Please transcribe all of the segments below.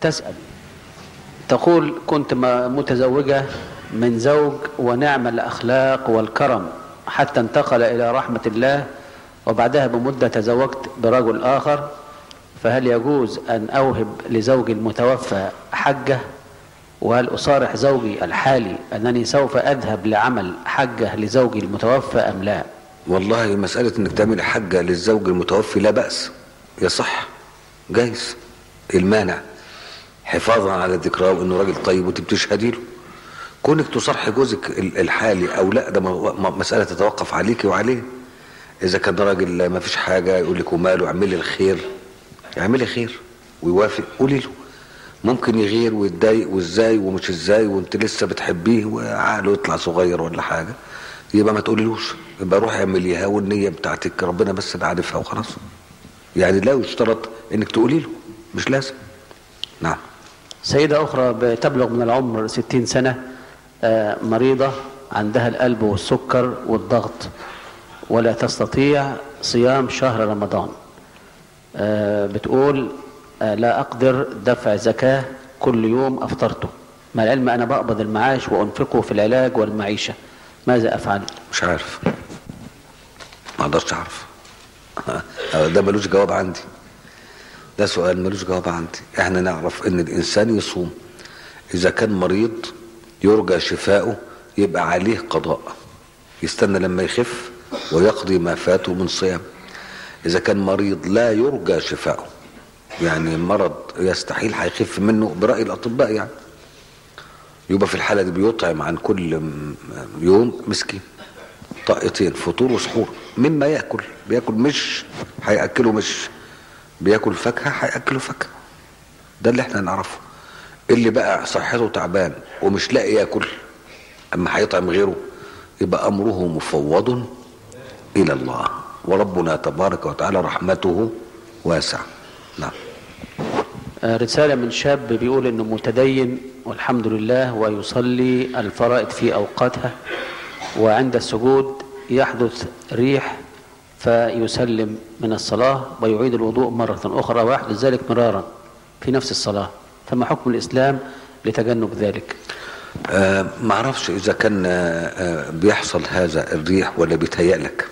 تسأل تقول كنت متزوجة من زوج ونعم الأخلاق والكرم حتى انتقل إلى رحمة الله وبعدها بمدة تزوجت برجل آخر فهل يجوز أن أوهب لزوجي المتوفى حجة وهل أصارح زوجي الحالي أنني سوف أذهب لعمل حجة لزوجي المتوفى أم لا والله مسألة انك تعمل حجة للزوج المتوفي لا بأس يصح جايز المانع حفاظا على ذكراه انه راجل طيب وانت بتشهدي له كونك تصرح جوزك الحالي او لا ده مسألة تتوقف عليك وعليه اذا كان راجل ما فيش حاجة يقول لك وماله اعملي الخير اعملي خير ويوافق قولي له ممكن يغير ويتضايق وازاي ومش ازاي وانت لسه بتحبيه وعقله يطلع صغير ولا حاجه يبقى ما تقوليلوش يبقى روحي اعمليها والنيه بتاعتك ربنا بس اللي عارفها وخلاص يعني لا يشترط انك تقولي له مش لازم نعم سيدة أخرى بتبلغ من العمر ستين سنة مريضة عندها القلب والسكر والضغط ولا تستطيع صيام شهر رمضان بتقول لا أقدر دفع زكاة كل يوم أفطرته مع العلم أنا بقبض المعاش وأنفقه في العلاج والمعيشة ماذا أفعل مش عارف ما اقدرش اعرف ده ملوش جواب عندي ده سؤال ملوش جواب عندي احنا نعرف ان الانسان يصوم اذا كان مريض يرجى شفاؤه يبقى عليه قضاء يستنى لما يخف ويقضي ما فاته من صيام اذا كان مريض لا يرجى شفاؤه يعني مرض يستحيل هيخف منه برأي الأطباء يعني يبقى في الحالة دي بيطعم عن كل يوم مسكين طاقتين فطور وسحور مما يأكل بيأكل مش هيأكله مش بيأكل فاكهة هيأكله فاكهة ده اللي احنا نعرفه اللي بقى صحته تعبان ومش لاقي ياكل اما هيطعم غيره يبقى امره مفوض الى الله وربنا تبارك وتعالى رحمته واسعه نعم رسالة من شاب بيقول انه متدين والحمد لله ويصلي الفرائض في اوقاتها وعند السجود يحدث ريح فيسلم من الصلاة ويعيد الوضوء مرة أخرى ويحدث ذلك مرارا في نفس الصلاة فما حكم الإسلام لتجنب ذلك آه ما اعرفش اذا كان آه بيحصل هذا الريح ولا بيتهيأ لك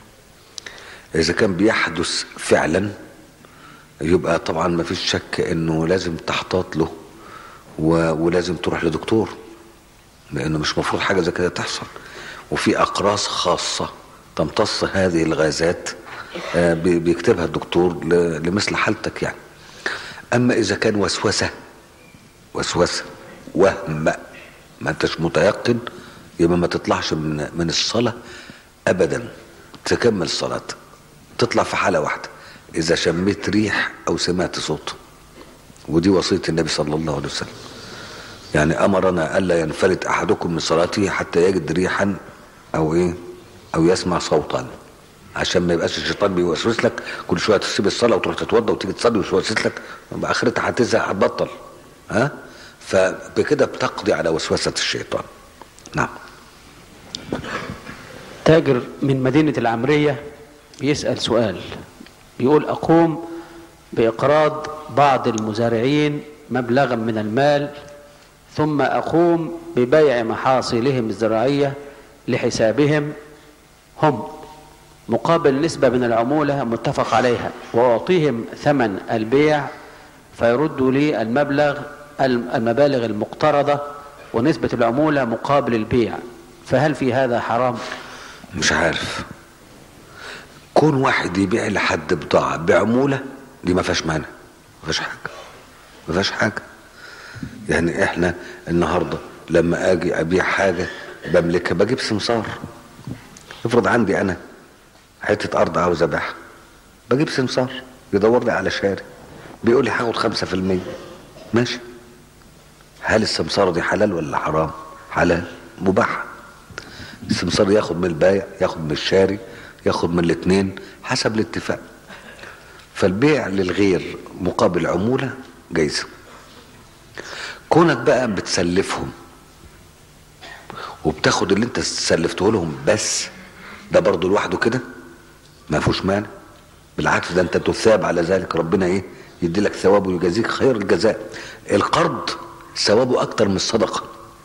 اذا كان بيحدث فعلا يبقى طبعا ما فيش شك انه لازم تحتاط له و... ولازم تروح لدكتور لانه مش مفروض حاجه زي كده تحصل وفي اقراص خاصه تمتص هذه الغازات آه بيكتبها الدكتور ل... لمثل حالتك يعني اما اذا كان وسوسه وسوسه وهم ما انتش متيقن يبقى ما تطلعش من من الصلاه ابدا تكمل صلاه تطلع في حاله واحده إذا شميت ريح أو سمعت صوت ودي وصية النبي صلى الله عليه وسلم يعني أمرنا ألا ينفلت أحدكم من صلاته حتى يجد ريحا أو إيه أو يسمع صوتا عشان ما يبقاش الشيطان بيوسوس لك كل شويه تسيب الصلاه وتروح تتوضى وتيجي تصلي ويوسوس لك اخرتها هتزهق هتبطل ها فبكده بتقضي على وسوسه الشيطان نعم تاجر من مدينه العمريه بيسال سؤال يقول أقوم بإقراض بعض المزارعين مبلغا من المال ثم أقوم ببيع محاصيلهم الزراعية لحسابهم هم مقابل نسبة من العمولة متفق عليها وأعطيهم ثمن البيع فيردوا لي المبلغ المبالغ المقترضة ونسبة العمولة مقابل البيع فهل في هذا حرام؟ مش عارف كون واحد يبيع لحد بضاعة بعمولة دي ما فيهاش مانع ما فيهاش حاجة ما فيهاش حاجة يعني احنا النهاردة لما اجي ابيع حاجة بملكها بجيب سمسار افرض عندي انا حتة ارض عاوز ابيعها بجيب سمسار يدور لي على شاري بيقول لي هاخد خمسة في المية ماشي هل السمسارة دي حلال ولا حرام حلال مباح السمسار ياخد من البايع ياخد من الشاري ياخد من الاثنين حسب الاتفاق فالبيع للغير مقابل عمولة جايزة كونك بقى بتسلفهم وبتاخد اللي انت سلفته لهم بس ده برضه لوحده كده ما فيهوش مانع بالعكس ده انت تثاب على ذلك ربنا ايه يدي لك ثواب ويجازيك خير الجزاء القرض ثوابه اكتر من الصدقه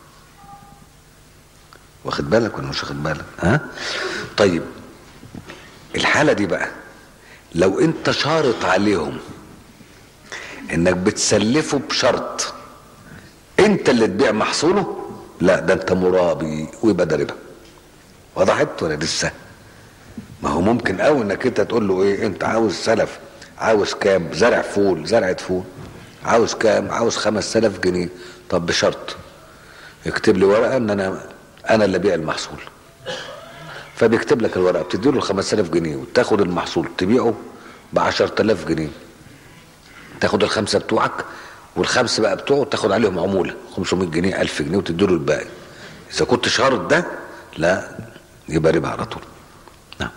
واخد بالك ولا مش واخد بالك ها طيب الحاله دي بقى لو انت شارط عليهم انك بتسلفه بشرط انت اللي تبيع محصوله لا ده انت مرابي ويبقى ده ربا وضحت ولا لسه ما هو ممكن قوي انك انت تقول له ايه انت عاوز سلف عاوز كام زرع فول زرعة فول عاوز كام عاوز خمس تلاف جنيه طب بشرط اكتب لي ورقة ان انا انا اللي بيع المحصول فبيكتب لك الورقة بتديله الخمس تلاف جنيه وتاخد المحصول تبيعه بعشر تلاف جنيه تاخد الخمسة بتوعك والخمسة بقى بتوعه تاخد عليهم عمولة 500 جنيه 1000 جنيه وتديله الباقي إذا كنت شارط ده لا يبقى ربا على طول نعم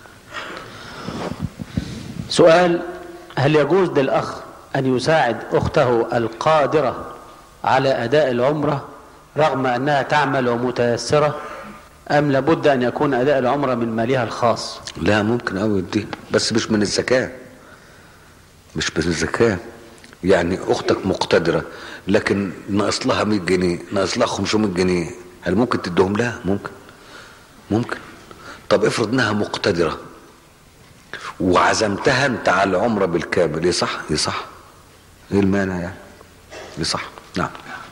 سؤال هل يجوز للأخ أن يساعد أخته القادرة على أداء العمرة رغم أنها تعمل ومتيسرة أم لابد أن يكون أداء العمرة من مالها الخاص لا ممكن قوي يديه بس مش من الزكاة مش من الزكاة يعني أختك مقتدرة لكن ناقص لها 100 جنيه ناقص لها 500 جنيه هل ممكن تديهم لها ممكن ممكن طب افرض انها مقتدرة وعزمتها انت على العمرة بالكامل يصح يصح ايه المانع يعني يصح نعم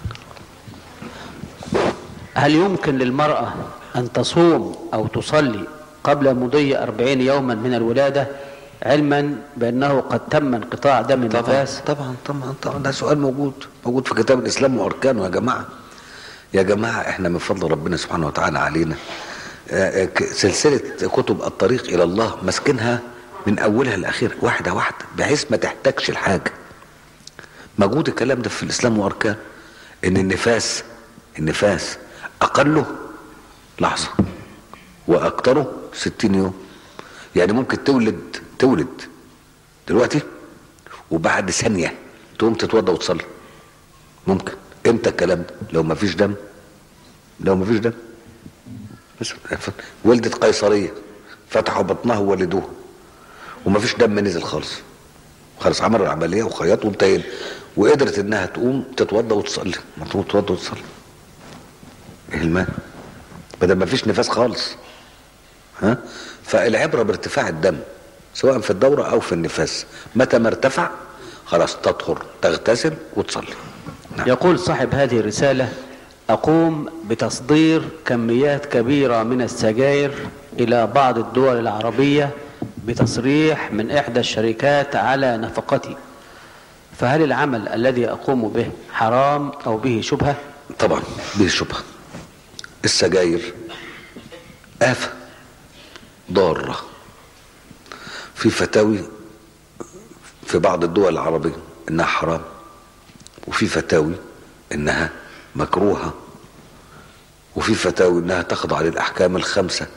هل يمكن للمرأة أن تصوم أو تصلي قبل مضي أربعين يوما من الولادة علما بأنه قد تم انقطاع دم طبعا النفاس طبعا طبعا طبعا ده سؤال موجود موجود في كتاب الاسلام واركانه يا جماعه يا جماعه احنا من فضل ربنا سبحانه وتعالى علينا آه، آه، ك- سلسله كتب الطريق الى الله ماسكينها من اولها لاخرها واحده واحده بحيث ما تحتاجش الحاجه موجود الكلام ده في الاسلام واركان ان النفاس النفاس اقله لحظه واكثره ستين يوم يعني ممكن تولد تولد دلوقتي وبعد ثانيه تقوم تتوضى وتصلي ممكن امتى الكلام ده لو ما فيش دم لو ما فيش دم بس ولدت قيصريه فتحوا بطنها وولدوها وما فيش دم نزل خالص خلاص عملوا العمليه وخيطوا وانتهينا وقدرت انها تقوم تتوضى وتصلي ما تقوم تتوضى وتصلي ايه المانع بدل ما فيش نفاس خالص ها فالعبره بارتفاع الدم سواء في الدوره او في النفاس متى ما ارتفع خلاص تطهر تغتسل وتصلي نعم. يقول صاحب هذه الرسالة أقوم بتصدير كميات كبيرة من السجاير إلى بعض الدول العربية بتصريح من إحدى الشركات على نفقتي فهل العمل الذي أقوم به حرام أو به شبهة طبعا به شبهه السجاير آفة ضارة في فتاوي في بعض الدول العربية إنها حرام وفي فتاوي إنها مكروهة وفي فتاوي إنها تخضع للأحكام الخمسة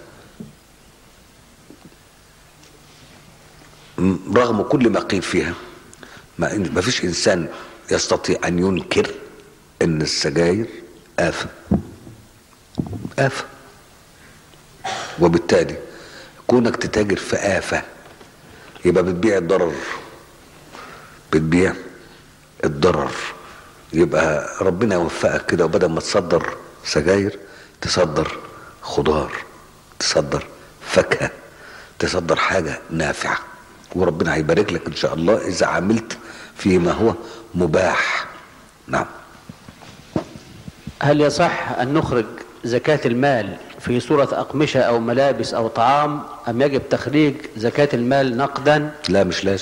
م- رغم كل ما قيل فيها ما إن- ما فيش إنسان يستطيع أن ينكر إن السجاير آفة آفة وبالتالي كونك تتاجر في آفة يبقى بتبيع الضرر بتبيع الضرر يبقى ربنا يوفقك كده وبدل ما تصدر سجاير تصدر خضار تصدر فاكهة تصدر حاجة نافعة وربنا هيبارك لك ان شاء الله اذا عملت فيما هو مباح نعم هل يصح أن نخرج زكاة المال في صورة أقمشة أو ملابس أو طعام أم يجب تخريج زكاة المال نقدا لا مش لازم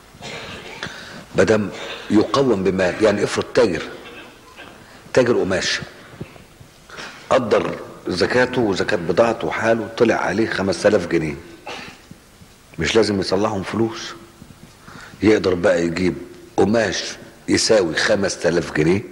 بدم يقوم بمال يعني افرض تاجر تاجر قماش قدر زكاته وزكاة بضاعته وحاله طلع عليه خمس تلاف جنيه مش لازم يصلحهم فلوس يقدر بقى يجيب قماش يساوي خمس تلاف جنيه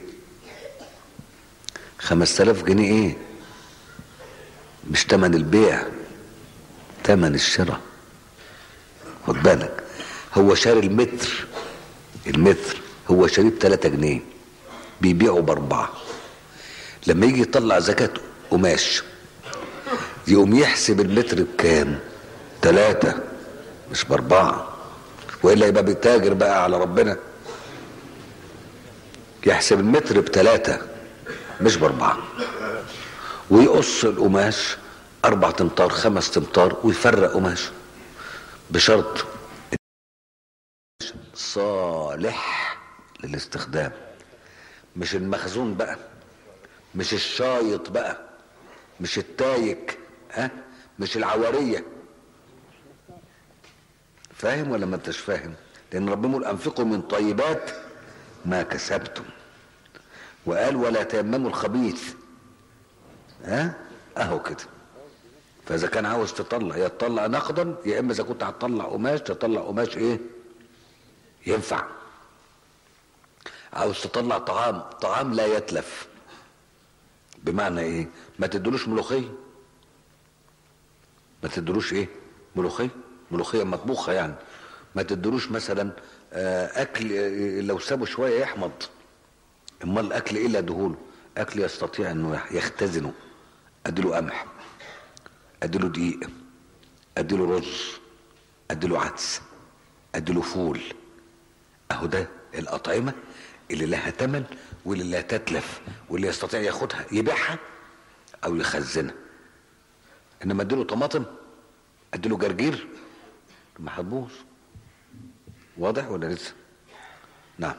خمس تلاف جنيه ايه مش تمن البيع تمن الشراء خد بالك هو شاري المتر المتر هو شاريه ب 3 جنيه بيبيعه باربعه لما يجي يطلع زكاة قماش يقوم يحسب المتر بكام؟ ثلاثة مش باربعة والا يبقى بيتاجر بقى على ربنا يحسب المتر بتلاتة مش باربعة ويقص القماش اربع تمتار خمس تمتار ويفرق قماش بشرط صالح للاستخدام مش المخزون بقى مش الشايط بقى مش التايك ها مش العواريه فاهم ولا ما انتش فاهم لان ربنا يقول انفقوا من طيبات ما كسبتم وقال ولا تيمموا الخبيث ها اهو كده فاذا كان عاوز تطلع يا تطلع نقدا يا اما اذا كنت هتطلع قماش تطلع قماش ايه ينفع عاوز تطلع طعام طعام لا يتلف بمعنى ايه ما تدلوش ملوخيه ما تدلوش ايه ملوخيه ملوخيه مطبوخه يعني ما تدلوش مثلا آه، اكل آه، لو سابه شويه يحمض امال الاكل ايه اللي اديهوله اكل يستطيع انه يختزنه اديله قمح اديله دقيق اديله رز اديله عدس اديله فول اهو ده الاطعمه اللي لها ثمن واللي لا تتلف واللي يستطيع ياخدها يبيعها او يخزنها انما اديله طماطم اديله جرجير ما هتبوظ واضح ولا لسه نعم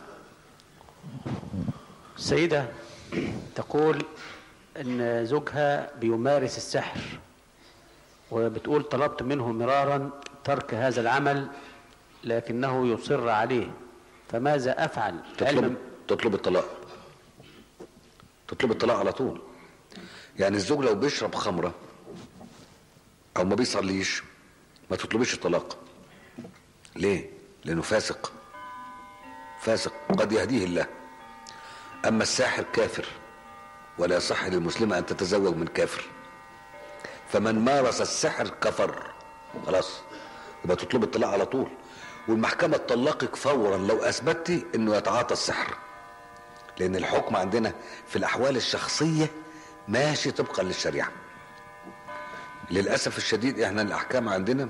السيدة تقول ان زوجها بيمارس السحر وبتقول طلبت منه مرارا ترك هذا العمل لكنه يصر عليه فماذا افعل تطلب علما تطلب الطلاق تطلب الطلاق على طول يعني الزوج لو بيشرب خمره او ما بيصليش ما تطلبيش الطلاق ليه لانه فاسق فاسق قد يهديه الله اما الساحر كافر ولا يصح للمسلمه ان تتزوج من كافر فمن مارس السحر كفر خلاص يبقى تطلب الطلاق على طول والمحكمه تطلقك فورا لو اثبتي انه يتعاطى السحر لان الحكم عندنا في الاحوال الشخصيه ماشي طبقا للشريعه للاسف الشديد احنا الاحكام عندنا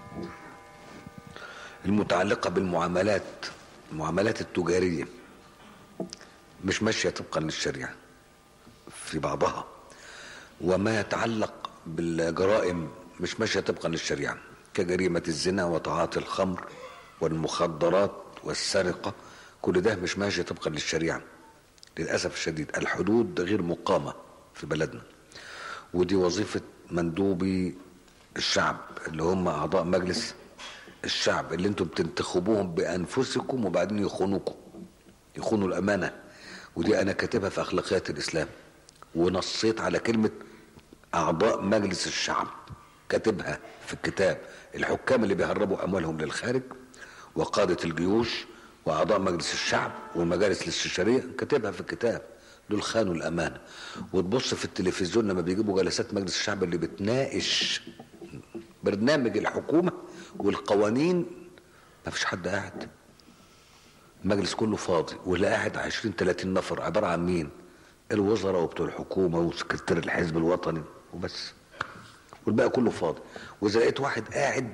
المتعلقه بالمعاملات المعاملات التجاريه مش ماشيه طبقا للشريعه في بعضها وما يتعلق بالجرائم مش ماشيه طبقا للشريعه كجريمه الزنا وتعاطي الخمر والمخدرات والسرقه كل ده مش ماشي طبقا للشريعه للاسف الشديد الحدود غير مقامه في بلدنا ودي وظيفه مندوبي الشعب اللي هم اعضاء مجلس الشعب اللي انتم بتنتخبوهم بانفسكم وبعدين يخونوكم يخونوا الامانه ودي انا كاتبها في اخلاقيات الاسلام ونصيت على كلمه اعضاء مجلس الشعب كاتبها في الكتاب الحكام اللي بيهربوا اموالهم للخارج وقاده الجيوش واعضاء مجلس الشعب والمجالس الاستشاريه كاتبها في الكتاب دول خانوا الامانه وتبص في التلفزيون لما بيجيبوا جلسات مجلس الشعب اللي بتناقش برنامج الحكومه والقوانين ما فيش حد قاعد المجلس كله فاضي واللي قاعد 20 30 نفر عباره عن مين الوزراء وبتوع الحكومه وسكرتير الحزب الوطني وبس والباقي كله فاضي واذا لقيت واحد قاعد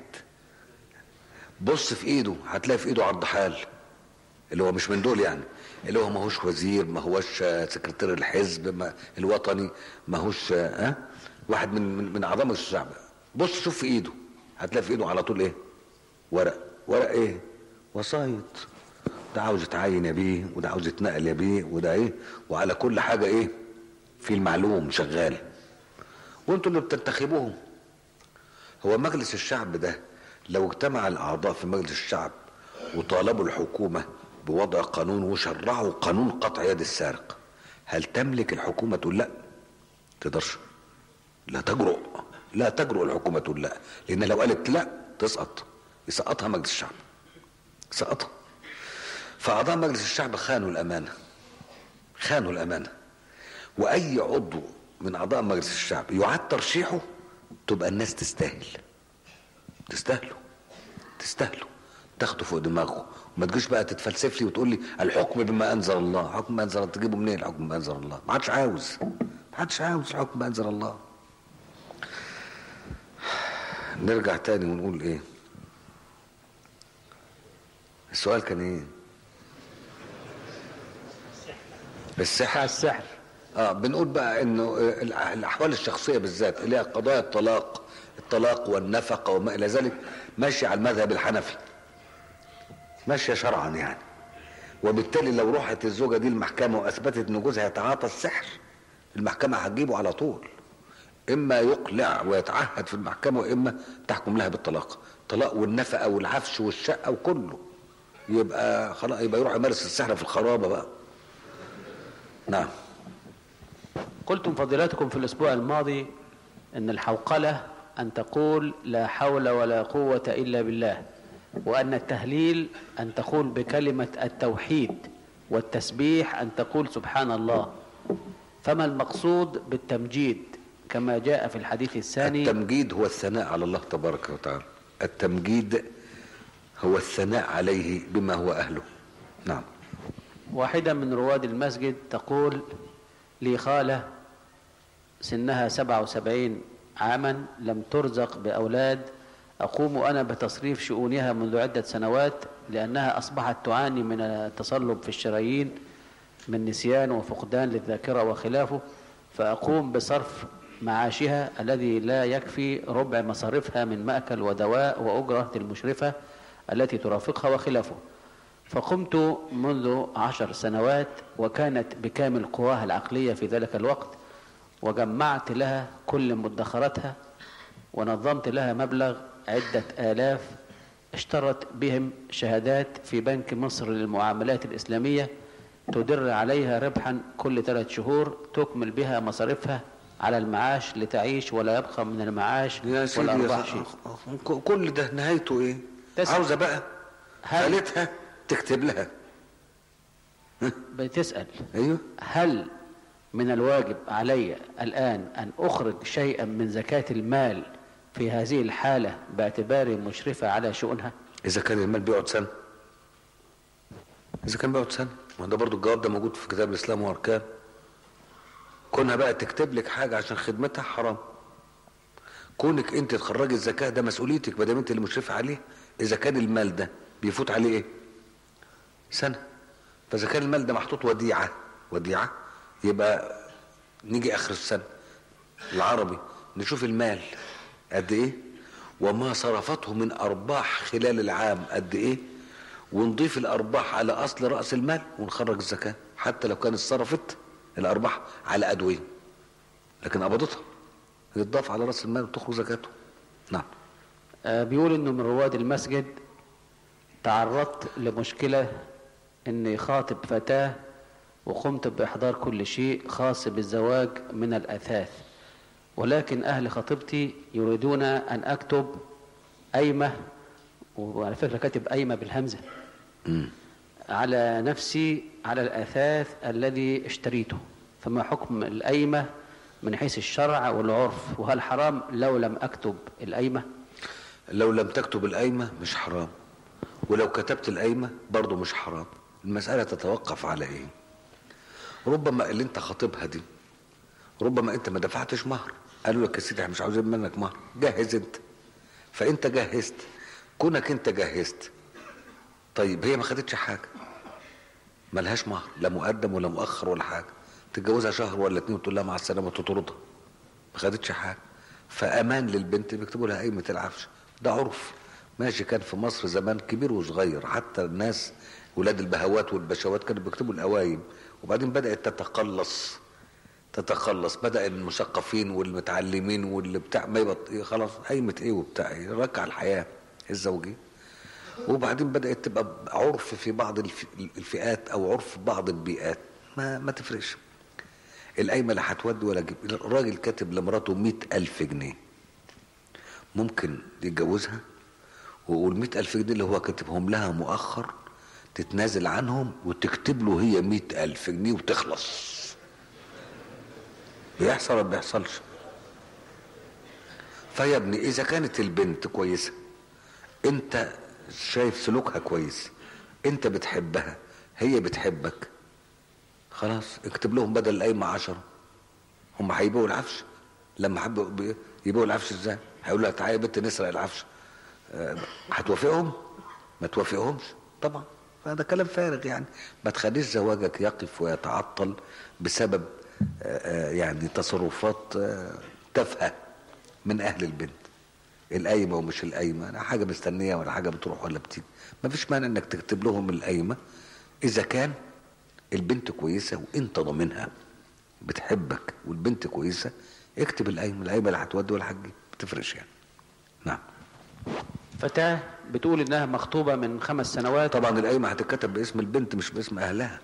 بص في ايده هتلاقي في ايده عرض حال اللي هو مش من دول يعني اللي هو ما هوش وزير ما هوش سكرتير الحزب ما الوطني ما هوش ها أه؟ واحد من من, من اعضاء مجلس الشعب بص شوف في ايده هتلاقي في ايده على طول ايه ورق ورق ايه وسايط ده عاوز يتعين يا بيه وده عاوز يتنقل يا بيه وده ايه وعلى كل حاجه ايه في المعلوم شغال وانتوا اللي بتنتخبوهم هو مجلس الشعب ده لو اجتمع الاعضاء في مجلس الشعب وطالبوا الحكومه بوضع قانون وشرعوا قانون قطع يد السارق هل تملك الحكومه تقول لا تقدرش لا تجرؤ لا تجرؤ الحكومه تقول لا لان لو قالت لا تسقط يسقطها مجلس الشعب يسقطها فاعضاء مجلس الشعب خانوا الامانه خانوا الامانه واي عضو من اعضاء مجلس الشعب يعاد ترشيحه تبقى الناس تستاهل تستاهلوا تستاهلوا تاخده فوق دماغه وما تجيش بقى تتفلسف لي وتقول لي الحكم بما انزل الله حكم ما انزل الله تجيبه منين الحكم بما انزل الله ما حدش عاوز ما حدش عاوز الحكم بما انزل الله نرجع تاني ونقول ايه السؤال كان ايه السحر بتاع السحر اه بنقول بقى انه آه، الأح- الاحوال الشخصيه بالذات اللي هي قضايا الطلاق الطلاق والنفقه وما الى ذلك ماشيه على المذهب الحنفي ماشيه شرعا يعني وبالتالي لو راحت الزوجه دي المحكمه واثبتت ان جوزها يتعاطى السحر المحكمه هتجيبه على طول اما يقلع ويتعهد في المحكمه واما تحكم لها بالطلاق طلاق والنفقه والعفش والشقه وكله يبقى خلاص يبقى يروح يمارس السحر في الخرابه بقى نعم قلتم فضيلتكم في الأسبوع الماضي أن الحوقلة أن تقول لا حول ولا قوة إلا بالله وأن التهليل أن تقول بكلمة التوحيد والتسبيح أن تقول سبحان الله فما المقصود بالتمجيد كما جاء في الحديث الثاني التمجيد هو الثناء على الله تبارك وتعالى التمجيد هو الثناء عليه بما هو أهله نعم واحدة من رواد المسجد تقول لي خالة سنها سبعة وسبعين عاما لم ترزق بأولاد أقوم أنا بتصريف شؤونها منذ عدة سنوات لأنها أصبحت تعاني من التصلب في الشرايين من نسيان وفقدان للذاكرة وخلافه فأقوم بصرف معاشها الذي لا يكفي ربع مصاريفها من مأكل ودواء وأجرة المشرفة التي ترافقها وخلافه فقمت منذ عشر سنوات وكانت بكامل قواها العقلية في ذلك الوقت وجمعت لها كل مدخراتها ونظمت لها مبلغ عدة آلاف اشترت بهم شهادات في بنك مصر للمعاملات الإسلامية تدر عليها ربحا كل ثلاث شهور تكمل بها مصاريفها على المعاش لتعيش ولا يبقى من المعاش يا سيدي ولا يا أرباح ص- شيء ك- كل ده نهايته ايه تسأل. عاوزة بقى هل- خالتها تكتب لها بتسأل ايوه هل من الواجب علي الآن أن أخرج شيئا من زكاة المال في هذه الحالة باعتباري مشرفة على شؤونها اذا كان المال بيقعد سنة اذا كان بيقعد سنة ما ده برضو الجواب ده موجود في كتاب الاسلام واركان كونها بقى تكتب لك حاجة عشان خدمتها حرام كونك انت تخرجي الزكاة ده مسؤوليتك ما دام انت اللي مشرفة عليه اذا كان المال ده بيفوت عليه ايه سنة فاذا كان المال ده محطوط وديعة وديعة يبقى نيجي اخر السنة العربي نشوف المال قد ايه وما صرفته من ارباح خلال العام قد ايه ونضيف الارباح على اصل راس المال ونخرج الزكاه حتى لو كانت صرفت الارباح على ادويه لكن قبضتها يتضاف على راس المال وتخرج زكاته نعم آه، بيقول انه من رواد المسجد تعرضت لمشكلة اني خاطب فتاة وقمت باحضار كل شيء خاص بالزواج من الاثاث ولكن اهل خطيبتي يريدون ان اكتب ايمة وعلى فكرة كاتب ايمة بالهمزة مم. على نفسي على الأثاث الذي اشتريته فما حكم الأيمة من حيث الشرع والعرف وهل حرام لو لم أكتب الأيمة لو لم تكتب القايمة مش حرام ولو كتبت القايمة برضه مش حرام المسألة تتوقف على ايه ربما اللي انت خاطبها دي ربما انت ما دفعتش مهر قالوا لك يا سيدي احنا مش عاوزين منك مهر جهز انت فانت جهزت كونك انت جهزت طيب هي ما خدتش حاجة ملهاش مهر لا مقدم ولا مؤخر ولا حاجة تتجوزها شهر ولا اتنين وتقول لها مع السلامة وتطردها ما خدتش حاجة فأمان للبنت بيكتبوا لها قايمة العفش ده عرف ماشي كان في مصر زمان كبير وصغير حتى الناس ولاد البهوات والبشوات كانوا بيكتبوا القوايم وبعدين بدأت تتقلص تتخلص بدأ المثقفين والمتعلمين واللي بتاع ما يبط... خلاص قايمة ايه وبتاع ايه رجع الحياة الزوجية وبعدين بدأت تبقى عرف في بعض الف... الفئات او عرف في بعض البيئات ما ما تفرقش القايمة لا هتودي ولا جيب الراجل كاتب لمراته مئة ألف جنيه ممكن يتجوزها ويقول مئة ألف جنيه اللي هو كاتبهم لها مؤخر تتنازل عنهم وتكتب له هي مئة ألف جنيه وتخلص بيحصل ولا بيحصلش فيا ابني إذا كانت البنت كويسة أنت شايف سلوكها كويس أنت بتحبها هي بتحبك خلاص اكتب لهم بدل القايمة عشرة هم هيبيعوا العفش لما حبوا بي- يبيعوا العفش ازاي هيقول لها تعالى يا بنت نسرق العفش آه، هتوافقهم ما توافقهمش طبعا هذا كلام فارغ يعني ما تخليش زواجك يقف ويتعطل بسبب آه، آه، يعني تصرفات آه، تافهه من اهل البنت القايمه ومش القايمه لا حاجه مستنيه ولا حاجه بتروح ولا بتيجي ما فيش مانع انك تكتب لهم القايمه اذا كان البنت كويسه وانت ضامنها بتحبك والبنت كويسه اكتب القايمه القايمه لا هتودي ولا هتجيب ما تفرقش يعني نعم فتاة بتقول انها مخطوبة من خمس سنوات طبعا القايمه هتتكتب باسم البنت مش باسم اهلها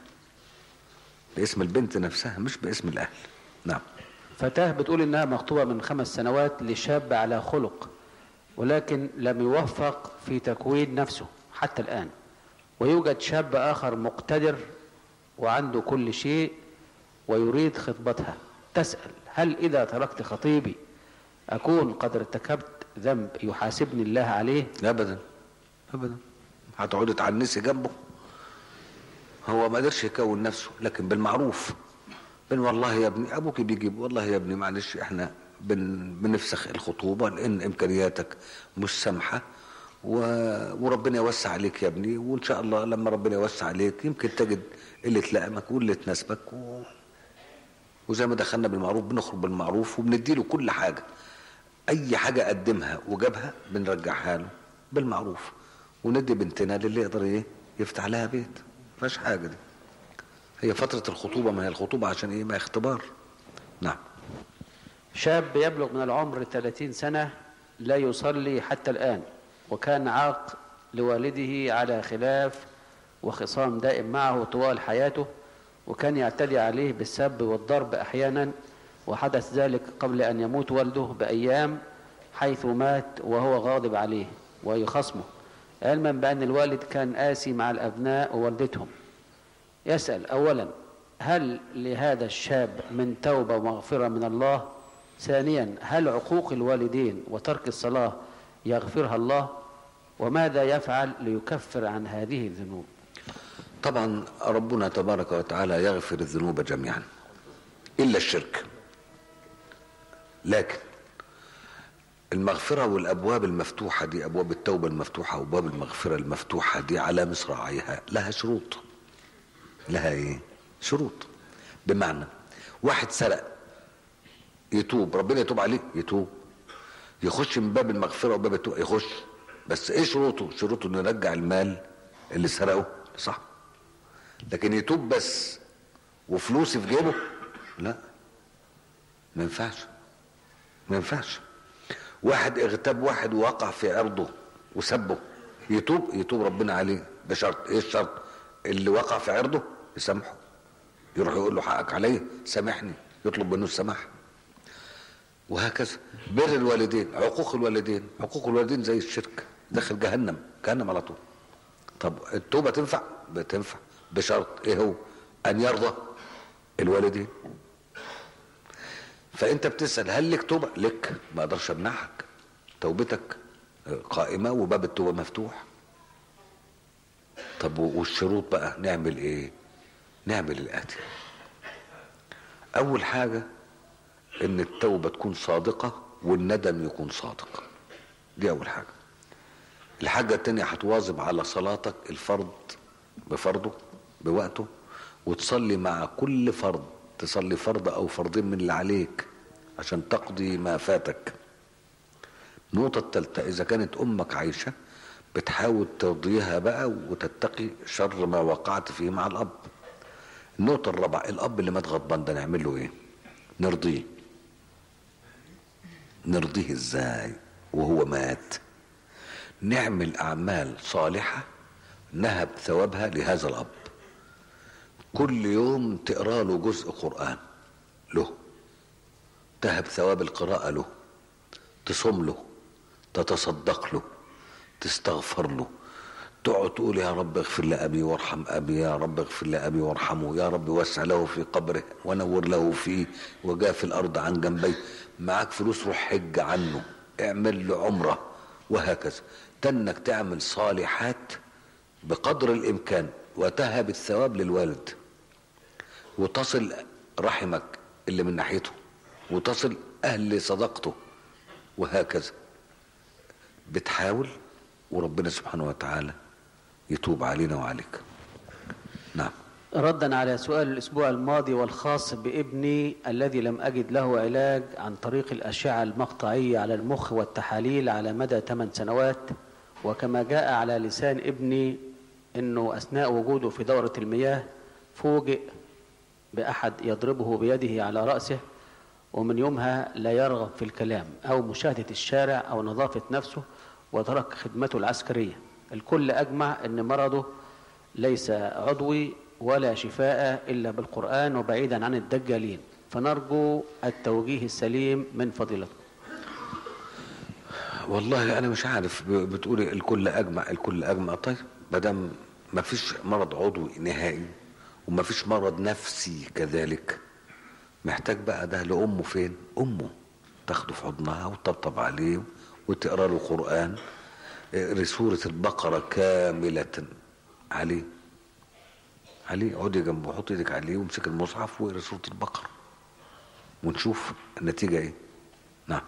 باسم البنت نفسها مش باسم الاهل نعم فتاة بتقول انها مخطوبة من خمس سنوات لشاب على خلق ولكن لم يوفق في تكوين نفسه حتى الآن ويوجد شاب آخر مقتدر وعنده كل شيء ويريد خطبتها تسأل هل إذا تركت خطيبي أكون قد ارتكبت ذنب يحاسبني الله عليه ابدا ابدا هتقعدي تعنسي جنبه هو ما قدرش يكون نفسه لكن بالمعروف بن والله يا ابني ابوك بيجيب والله يا ابني معلش احنا بن بنفسخ الخطوبه لان امكانياتك مش سامحه و... وربنا يوسع عليك يا ابني وان شاء الله لما ربنا يوسع عليك يمكن تجد اللي تلائمك واللي تناسبك و... وزي ما دخلنا بالمعروف بنخرج بالمعروف وبنديله كل حاجه اي حاجه قدمها وجابها بنرجعها له بالمعروف وندي بنتنا للي يقدر ايه يفتح لها بيت ما فيهاش حاجه دي هي فتره الخطوبه ما هي الخطوبه عشان ايه ما اختبار نعم شاب يبلغ من العمر 30 سنة لا يصلي حتى الآن وكان عاق لوالده على خلاف وخصام دائم معه طوال حياته وكان يعتدي عليه بالسب والضرب أحيانا وحدث ذلك قبل أن يموت والده بأيام حيث مات وهو غاضب عليه ويخصمه علما بأن الوالد كان آسي مع الأبناء ووالدتهم يسأل أولا هل لهذا الشاب من توبة ومغفرة من الله ثانيا هل عقوق الوالدين وترك الصلاة يغفرها الله وماذا يفعل ليكفر عن هذه الذنوب طبعا ربنا تبارك وتعالى يغفر الذنوب جميعا الا الشرك لكن المغفرة والأبواب المفتوحة دي أبواب التوبة المفتوحة وأبواب المغفرة المفتوحة دي على مصراعيها لها شروط لها إيه؟ شروط بمعنى واحد سرق يتوب ربنا يتوب عليه يتوب يخش من باب المغفرة وباب التوبة يخش بس إيه شروطه؟ شروطه إنه يرجع المال اللي سرقه صح لكن يتوب بس وفلوسي في جيبه لا ما ينفعش ما ينفعش واحد اغتاب واحد ووقع في عرضه وسبه يتوب يتوب ربنا عليه بشرط ايه الشرط اللي وقع في عرضه يسامحه يروح يقول له حقك عليا سامحني يطلب منه السماح وهكذا بر الوالدين عقوق الوالدين عقوق الوالدين زي الشرك داخل جهنم جهنم على طول طب التوبة تنفع بتنفع بشرط ايه هو ان يرضى الوالدين فانت بتسأل هل لك توبة لك ما اقدرش امنعك توبتك قائمة وباب التوبة مفتوح طب والشروط بقى نعمل ايه نعمل الاتي اول حاجة ان التوبة تكون صادقة والندم يكون صادق دي اول حاجة الحاجة التانية هتواظب على صلاتك الفرض بفرضه بوقته وتصلي مع كل فرض تصلي فرض او فرضين من اللي عليك عشان تقضي ما فاتك النقطة الثالثة إذا كانت أمك عايشة بتحاول ترضيها بقى وتتقي شر ما وقعت فيه مع الأب النقطة الرابعة الأب اللي مات غضبان ده نعمل له إيه؟ نرضيه نرضيه إزاي وهو مات نعمل أعمال صالحة نهب ثوابها لهذا الأب كل يوم تقرا له جزء قرآن له تهب ثواب القراءة له تصوم له تتصدق له تستغفر له تقعد تقول يا رب اغفر لأبي وارحم أبي يا رب اغفر لأبي وارحمه يا رب وسع له في قبره ونور له فيه وجاء في الأرض عن جنبي معاك فلوس روح حج عنه اعمل له عمرة وهكذا تنك تعمل صالحات بقدر الإمكان وتهب الثواب للوالد وتصل رحمك اللي من ناحيته وتصل أهل صداقته وهكذا بتحاول وربنا سبحانه وتعالى يتوب علينا وعليك نعم ردا على سؤال الأسبوع الماضي والخاص بابني الذي لم أجد له علاج عن طريق الأشعة المقطعية على المخ والتحاليل على مدى 8 سنوات وكما جاء على لسان ابني أنه أثناء وجوده في دورة المياه فوجئ بأحد يضربه بيده على رأسه ومن يومها لا يرغب في الكلام أو مشاهدة الشارع أو نظافة نفسه وترك خدمته العسكرية الكل أجمع أن مرضه ليس عضوي ولا شفاء إلا بالقرآن وبعيدا عن الدجالين فنرجو التوجيه السليم من فضيلتكم والله انا مش عارف ب- بتقولي الكل اجمع الكل اجمع طيب ما دام ما فيش مرض عضوي نهائي وما فيش مرض نفسي كذلك محتاج بقى ده لامه فين امه تاخده في حضنها وتطبطب عليه وتقرا له قران اقري سوره البقره كامله عليه عليه اقعدي جنبه حط ايدك عليه وامسك المصحف واقري سوره البقره ونشوف النتيجه ايه نعم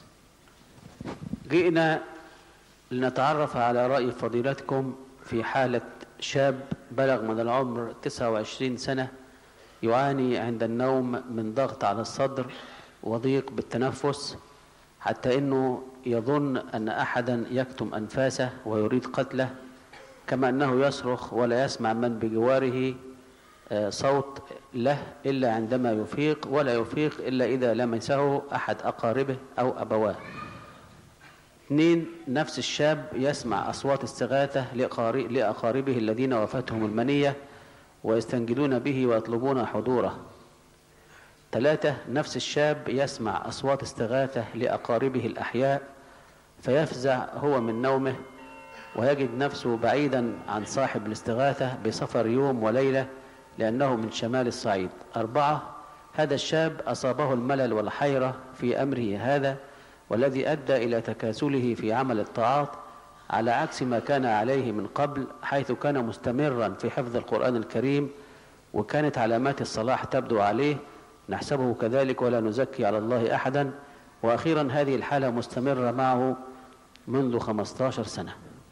جئنا لنتعرف على رأي فضيلتكم في حالة شاب بلغ من العمر 29 سنة يعاني عند النوم من ضغط على الصدر وضيق بالتنفس حتى انه يظن ان احدا يكتم انفاسه ويريد قتله كما انه يصرخ ولا يسمع من بجواره آه، صوت له الا عندما يفيق ولا يفيق الا اذا لمسه احد اقاربه او ابواه اثنين نفس الشاب يسمع أصوات استغاثة لأقاري- لأقاربه الذين وفاتهم المنية ويستنجدون به ويطلبون حضوره ثلاثة نفس الشاب يسمع أصوات استغاثة لأقاربه الأحياء فيفزع هو من نومه ويجد نفسه بعيدا عن صاحب الاستغاثة بسفر يوم وليلة لأنه من شمال الصعيد أربعة هذا الشاب أصابه الملل والحيرة في أمره هذا والذي أدى إلى تكاسله في عمل الطاعات على عكس ما كان عليه من قبل حيث كان مستمرا في حفظ القرآن الكريم وكانت علامات الصلاح تبدو عليه نحسبه كذلك ولا نزكي على الله أحدا وأخيرا هذه الحالة مستمرة معه منذ 15 سنة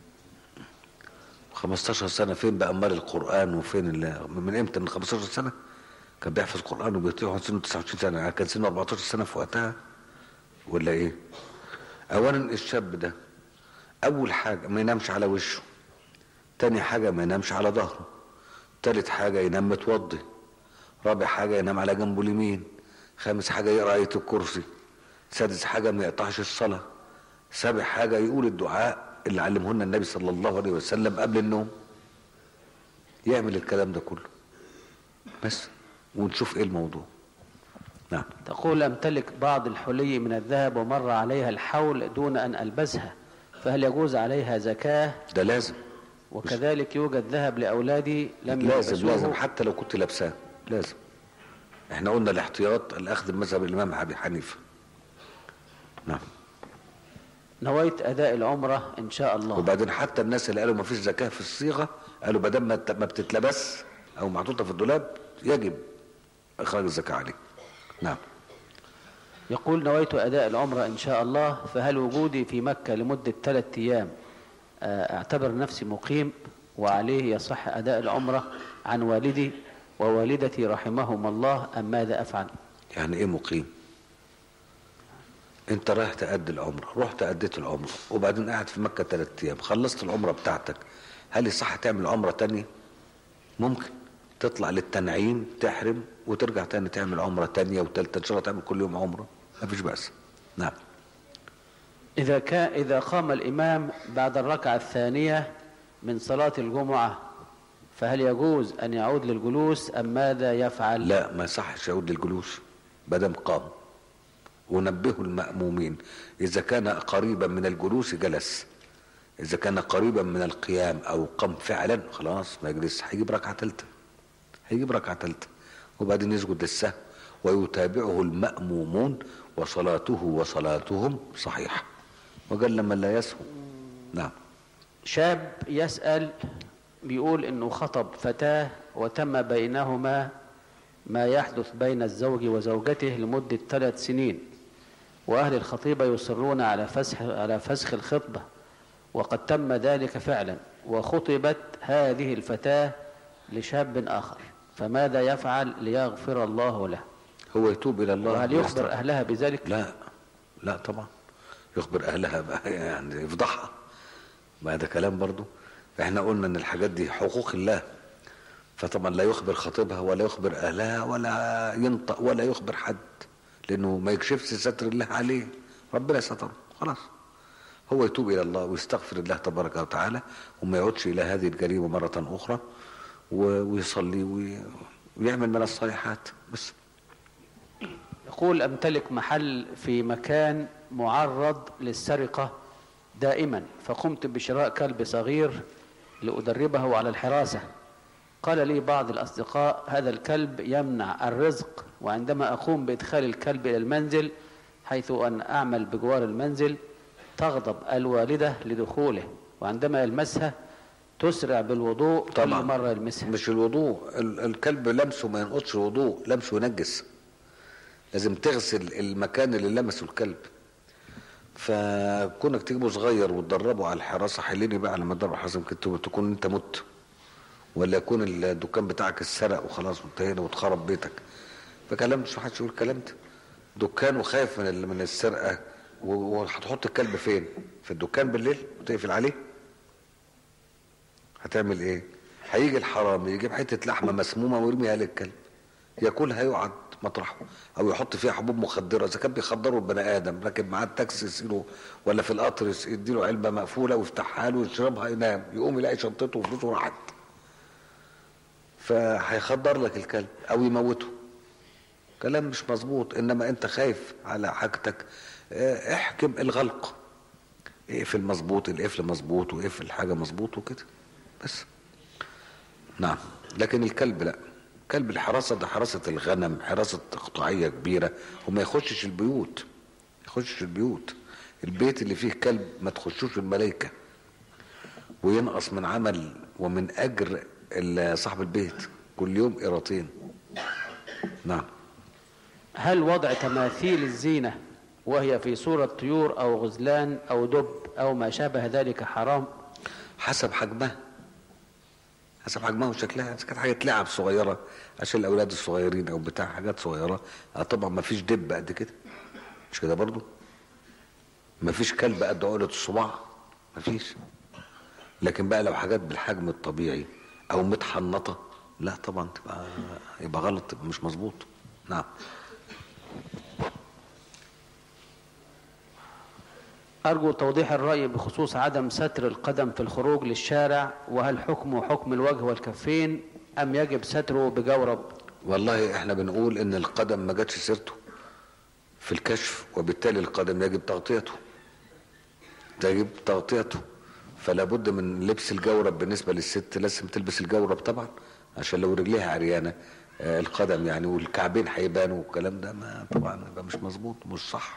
15 سنة فين بقى أمال القرآن وفين ال- من إمتى من 15 سنة كان بيحفظ القرآن وبيطيعه سنه 29 سنة يعني كان سنه 14 سنة في وقتها ولا إيه؟ أولا الشاب ده أول حاجة ما ينامش على وشه تاني حاجة ما ينامش على ظهره تالت حاجة ينام متوضي رابع حاجة ينام على جنبه اليمين خامس حاجة يقرأ آية الكرسي سادس حاجة ما يقطعش الصلاة سابع حاجة يقول الدعاء اللي علمه لنا النبي صلى الله عليه وسلم قبل النوم يعمل الكلام ده كله بس ونشوف ايه الموضوع نعم تقول أمتلك بعض الحلي من الذهب ومر عليها الحول دون أن ألبسها فهل يجوز عليها زكاة ده لازم وكذلك يوجد ذهب لأولادي لم لازم يلبسوه لازم حتى لو كنت لابساه لازم احنا قلنا الاحتياط الاخذ بمذهب الامام ابي حنيفه نعم نويت أداء العمرة إن شاء الله وبعدين حتى الناس اللي قالوا ما فيش زكاه في الصيغه قالوا ما دام ما ت- ما بتتلبس او محطوطه في الدولاب يجب اخراج الزكاه عليه نعم يقول نويت أداء العمرة إن شاء الله فهل وجودي في مكة لمدة ثلاثة أيام آه، أعتبر نفسي مقيم وعليه يصح أداء العمرة عن والدي ووالدتي رحمهم الله أم ماذا أفعل يعني ايه مقيم انت رايح تأدي العمرة رحت أديت العمرة وبعدين قاعد في مكة ثلاث أيام خلصت العمرة بتاعتك هل يصح تعمل عمرة تانية ممكن تطلع للتنعيم تحرم وترجع تاني تعمل عمرة تانية وتالتة إن شاء الله تعمل كل يوم عمرة مفيش بأس نعم إذا كان إذا قام الإمام بعد الركعة الثانية من صلاة الجمعة فهل يجوز أن يعود للجلوس أم ماذا يفعل لا ما يصحش يعود للجلوس بدم قام ونبهوا المأمومين إذا كان قريبا من الجلوس جلس إذا كان قريبا من القيام أو قام فعلا خلاص ما يجلس هيجيب ركعة ثالثة هيجيب ركعة ثالثة وبعدين يسجد للسهو ويتابعه المأمومون وصلاته وصلاتهم صحيحة وقال لمن لا يسهو نعم شاب يسأل بيقول انه خطب فتاة وتم بينهما ما يحدث بين الزوج وزوجته لمدة ثلاث سنين وأهل الخطيبة يصرون على فسخ على فسخ الخطبة وقد تم ذلك فعلا وخطبت هذه الفتاة لشاب آخر فماذا يفعل ليغفر الله له هو يتوب الى الله وهل يخبر ويستغفر. أهلها بذلك لا لا طبعا يخبر اهلها بقى يعني يفضحها ما ده كلام برضو احنا قلنا ان الحاجات دي حقوق الله فطبعا لا يخبر خطيبها ولا يخبر اهلها ولا ينطق ولا يخبر حد لانه ما يكشفش ستر الله عليه ربنا ستره خلاص هو يتوب الى الله ويستغفر الله تبارك وتعالى وما يعودش الى هذه الجريمه مره اخرى و- ويصلي وي- ويعمل من الصالحات بس يقول أمتلك محل في مكان معرض للسرقة دائما فقمت بشراء كلب صغير لأدربه على الحراسة قال لي بعض الأصدقاء هذا الكلب يمنع الرزق وعندما أقوم بإدخال الكلب إلى المنزل حيث أن أعمل بجوار المنزل تغضب الوالدة لدخوله وعندما يلمسها تسرع بالوضوء كل طبعا مرة يلمسها مش الوضوء ال- الكلب لمسه ما ينقضش الوضوء لمسه ينجس لازم تغسل المكان اللي لمسه الكلب فكونك تجيبه صغير وتدربه على الحراسه حليني بقى لما تدرب حراسه يمكن ت- تكون انت مت ولا يكون الدكان بتاعك اتسرق وخلاص وانتهينا واتخرب بيتك فكلام مش محدش يقول الكلام ده دكان وخايف من ال- من السرقه و- وهتحط الكلب فين؟ في الدكان بالليل وتقفل عليه؟ هتعمل ايه هيجي الحرامي يجيب حته لحمه مسمومه ويرميها للكلب ياكلها يقعد مطرحه او يحط فيها حبوب مخدره اذا كان بيخدروا البني ادم راكب معاه التاكسي يسيله ولا في القطر يس- يديله علبه مقفوله ويفتحها له ويشربها ينام يقوم يلاقي شنطته وفلوسه راحت فهيخدر لك الكلب او يموته كلام مش مظبوط انما انت خايف على حاجتك اه، احكم الغلق اقفل مظبوط القفل مظبوط واقفل حاجه مظبوط وكده بس نعم لكن الكلب لا كلب الحراسه ده حراسه الغنم حراسه قطاعيه كبيره وما يخشش البيوت ما يخشش البيوت البيت اللي فيه كلب ما تخشوش الملائكه وينقص من عمل ومن اجر ال- صاحب البيت كل يوم قيراطين نعم هل وضع تماثيل الزينة وهي في صورة طيور أو غزلان أو دب أو ما شابه ذلك حرام حسب حجمها حسب حجمها وشكلها اذا كانت حاجه لعب صغيره عشان الاولاد الصغيرين او بتاع حاجات صغيره آه طبعا ما فيش دب قد كده مش كده برضو ما فيش كلب قد عقله الصباع ما فيش لكن بقى لو حاجات بالحجم الطبيعي او متحنطه لا طبعا تبقى يبقى غلط تبقى مش مظبوط نعم أرجو توضيح الرأي بخصوص عدم ستر القدم في الخروج للشارع وهل حكمه حكم الوجه والكفين أم يجب ستره بجورب والله احنا بنقول ان القدم ما جاتش سيرته في الكشف وبالتالي القدم يجب تغطيته يجب تغطيته فلا بد من لبس الجورب بالنسبه للست لازم تلبس الجورب طبعا عشان لو رجليها عريانه آه، القدم يعني والكعبين هيبانوا والكلام ده ما طبعا يبقى مش مظبوط مش صح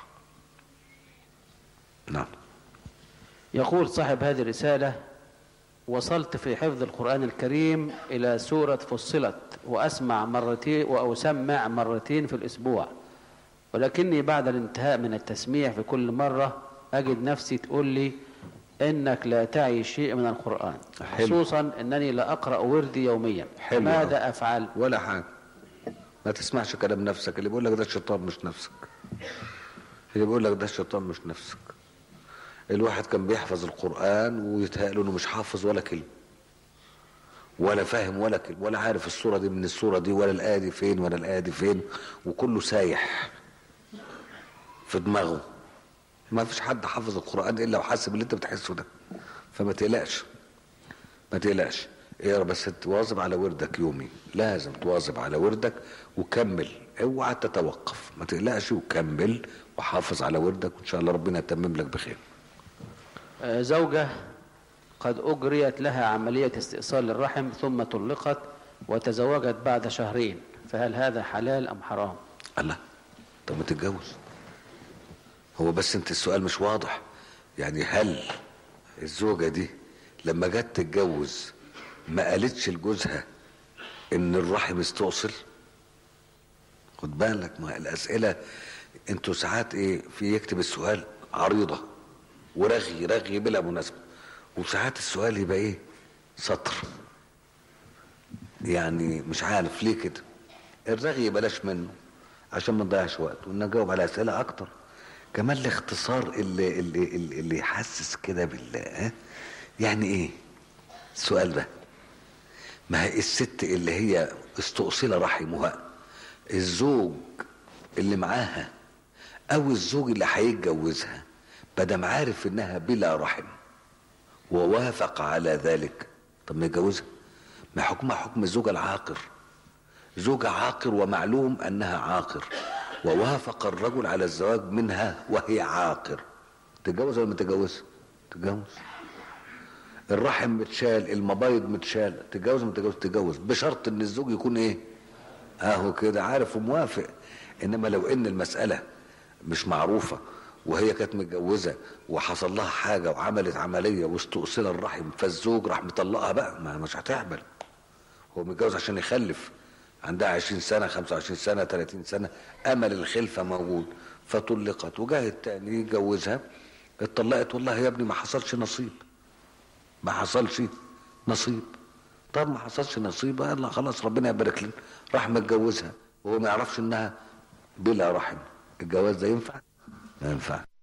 نعم يقول صاحب هذه الرسالة وصلت في حفظ القرآن الكريم إلى سورة فصلت وأسمع مرتين وأسمع مرتين في الأسبوع ولكني بعد الانتهاء من التسميع في كل مرة أجد نفسي تقول لي إنك لا تعي شيء من القرآن حلو. خصوصا أنني لا أقرأ وردي يوميا حلو ماذا أوي. أفعل ولا حاجه ما تسمعش كلام نفسك اللي بيقول لك ده الشيطان مش نفسك اللي بيقول لك ده الشيطان مش نفسك الواحد كان بيحفظ القرآن ويتهيأ له انه مش حافظ ولا كلمة ولا فاهم ولا كلمة ولا عارف الصورة دي من الصورة دي ولا الآية دي فين ولا الآية دي فين وكله سايح في دماغه ما فيش حد حافظ القرآن إلا وحاسس باللي أنت بتحسه ده فما تقلقش ما تقلقش اقرا بس تواظب على وردك يومي لازم تواظب على وردك وكمل اوعى تتوقف ما تقلقش وكمل وحافظ على وردك وان شاء الله ربنا يتمم لك بخير آه، زوجة قد أجريت لها عملية استئصال الرحم ثم طلقت وتزوجت بعد شهرين فهل هذا حلال أم حرام الله طب ما تتجوز هو بس انت السؤال مش واضح يعني هل الزوجة دي لما جت تتجوز ما قالتش لجوزها ان الرحم استؤصل خد بالك ما الاسئلة انتوا ساعات ايه في يكتب السؤال عريضة ورغي رغي بلا مناسبة وساعات السؤال يبقى ايه سطر يعني مش عارف ليه كده الرغي بلاش منه عشان ما نضيعش وقت ونجاوب على اسئله اكتر كمان الاختصار اللي اللي اللي, اللي يحسس كده بال ها؟ يعني ايه السؤال ده ما هي الست اللي هي استؤصل رحمها الزوج اللي معاها او الزوج اللي هيتجوزها بدم عارف انها بلا رحم ووافق على ذلك طب ما يتجوزها ما حكمها حكم الزوجة العاقر زوجة عاقر ومعلوم انها عاقر ووافق الرجل على الزواج منها وهي عاقر تتجوز ولا ما تتجوز تتجوز الرحم متشال المبايض متشال تتجوز ولا ما تتجوز تتجوز بشرط ان الزوج يكون ايه اهو كده عارف وموافق انما لو ان المسألة مش معروفة وهي كانت متجوزة وحصل لها حاجة وعملت عملية واستؤصل الرحم فالزوج راح مطلقها بقى ما مش هتحبل هو متجوز عشان يخلف عندها 20 سنة 25 سنة 30 سنة أمل الخلفة موجود فطلقت وجاء التاني يتجوزها اتطلقت والله يا ابني ما حصلش نصيب ما حصلش نصيب طب ما حصلش نصيب يلا خلاص ربنا يبارك لنا راح متجوزها وهو ما يعرفش انها بلا رحم الجواز ده ينفع ما ينفع